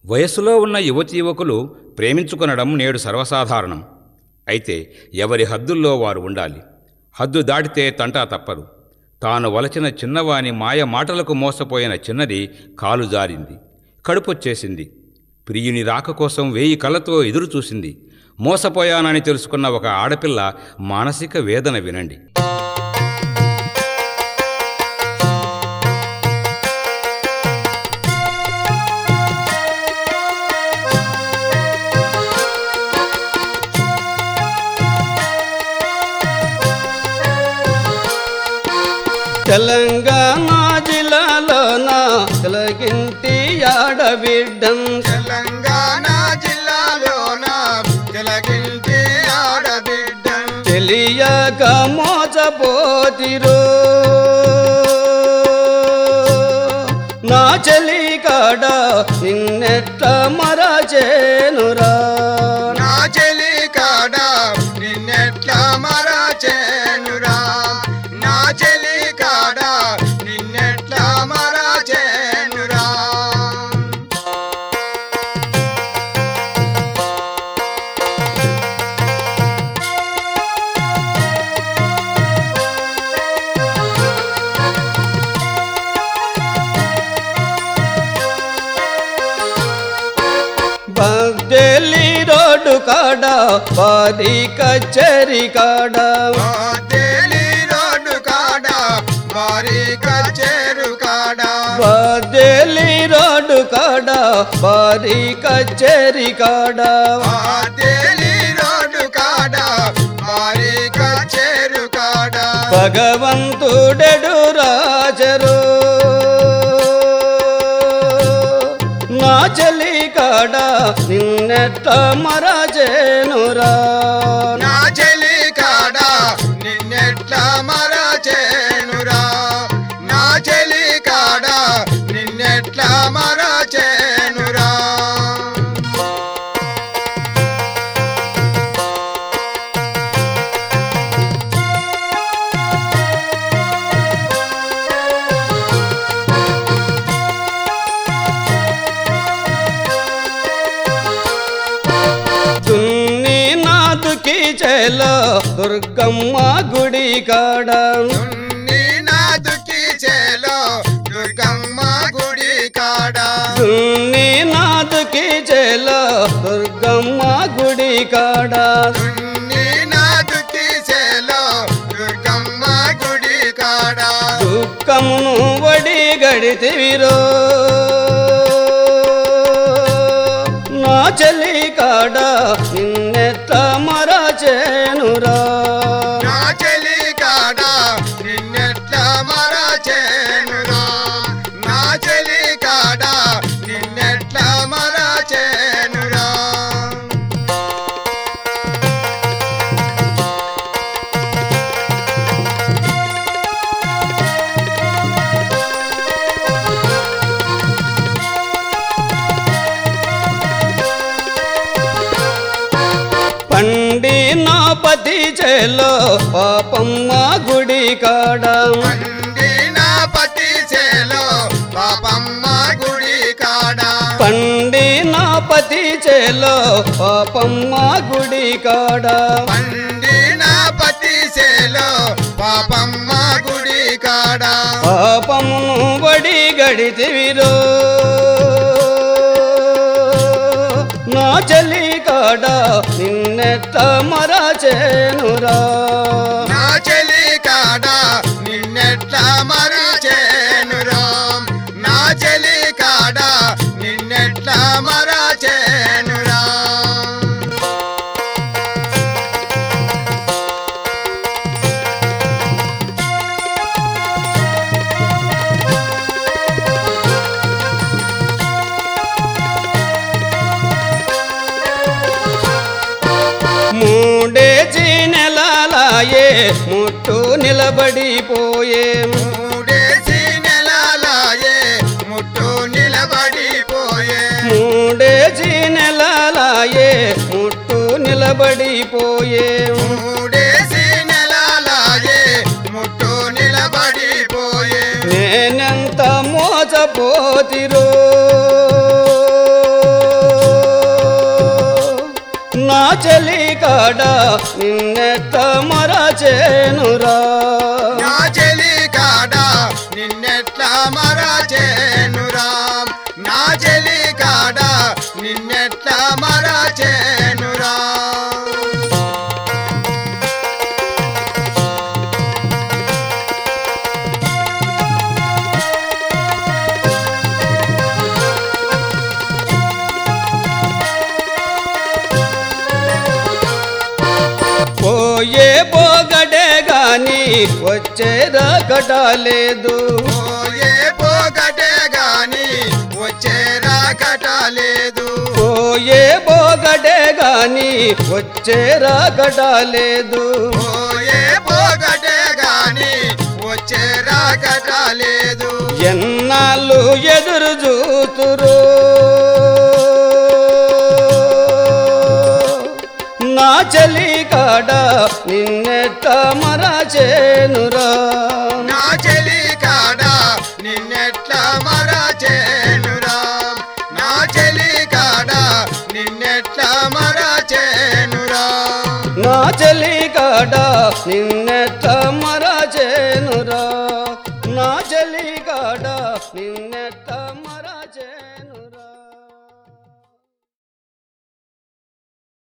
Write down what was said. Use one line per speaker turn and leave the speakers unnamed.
వయస్సులో ఉన్న యువతి యువకులు ప్రేమించుకొనడం నేడు సర్వసాధారణం అయితే ఎవరి హద్దుల్లో వారు ఉండాలి హద్దు దాటితే తంటా తప్పదు తాను వలచిన చిన్నవాని మాయ మాటలకు మోసపోయిన చిన్నది కాలు జారింది కడుపొచ్చేసింది ప్రియుని రాక కోసం వేయి కళ్ళతో ఎదురు చూసింది మోసపోయానని తెలుసుకున్న ఒక ఆడపిల్ల మానసిక వేదన వినండి
తెలంగాణ జిల్లాలోన తిలగింటి ఆడబిడ్డం
తెలంగాణ జిల్లాలోన తిలకింటి ఆడబిడ్డ
తెలియక మోసపోతిరో నా చెలి కాడ నిన్నెట్ట మరచేనురా
నా చెలి కాడ నిన్నెట్లా మరచేనురా నా చెలి కాడ నిన్నెట్లా మరచేనురా
బద్దెలి రోడ్డు కాడ వారి కచేరి కాడ
తేలి రోడ్డు కాడ వారి కచేరు కాడ
బద్దెలి రోడ్డు కాడ వారి కచేరి కాడ
తేలి రోడ్డు కాడ వారి కచేరు కాడ
భగవంతుడెడు రాజరు నా చెలి కాడ నిన్నెట్ట మరజేనురా
నా చెలి కాడ నిన్నెట్లా మరచేనురా నా చెలి కాడ నిన్నెట్లా మరచేనురా
తున్ని నాదుకి చేలో దుర్గమ్మ గుడి కాడ
దున్ని నాదుకి చేలో దుర్గమ్మ గుడి కాడ
తున్ని నాదుకి చేలో దుర్గమ్మ గుడి కాడ
దున్ని నాదుకి చేలో దుర్గమ్మ గుడి కాడ
దుఃఖమును వడి గడితివిరో నా చెలి కాడ నిన్నెత్త మరచేనురా
నా చెలి కాడ నిన్నెట్లా మరచేనురా నా చెలి కాడ నిన్నెట్లా మరచేనురా
పండి నా పతి చేలో పాపమ్మ గుడి కాడ
పండి నా పతి చేలో పాపమ్మ గుడి కాడ
పండి నా పతి చేలో పాపమ్మ గుడి కాడ
పండి నా పతి చేలో పాపమ్మ గుడి కాడ
పాపమును వడి గడితివిరో నా చెలి కాడ నిన్నెట్ట మరచేనురా
నా చెలి కాడ నిన్నెట్లా మరచేనురా నా చెలి కాడ నిన్నెట్లా మరచేనురా
మూడేచి నెలలాయే ముట్టు నిలబడిపోయే
మూడేసి నెలలాయే ముట్టు నిలబడిపోయే
మూడేచి నెలలాయే ముట్టు నిలబడిపోయే
మూడేసి నెలలాయే ముట్టు నిలబడిపోయే
నేనెంత మోసపోతిరో చెలి కాడ నిన్నెట్ట మరచేనురా
నా చెలి కాడ నిన్నెట్లా మరచేనురా నా చెలి కాడ నిన్నెట్లా మరచేనురా
పోయే పోగడే గాని వచ్చే రాకటాలేదు
పోయే పోగటే గాని వచ్చే రాకట లేదు
పోయే పోగడే గాని వచ్చే రాకటాలేదు
పోయే పోగటే గాని వచ్చే రాకట లేదు
ఎన్నాళ్ళు ఎదురు చూతురు నా చలి కాడ నిన్నెట్ట మరచేనురా
నా చెలి కాడ నిన్నెట్లా మరచేనురా నా చెలి కాడ నిన్నెట్లా మరచేనురా
నా చలి కాడ నిన్నెట్ట మర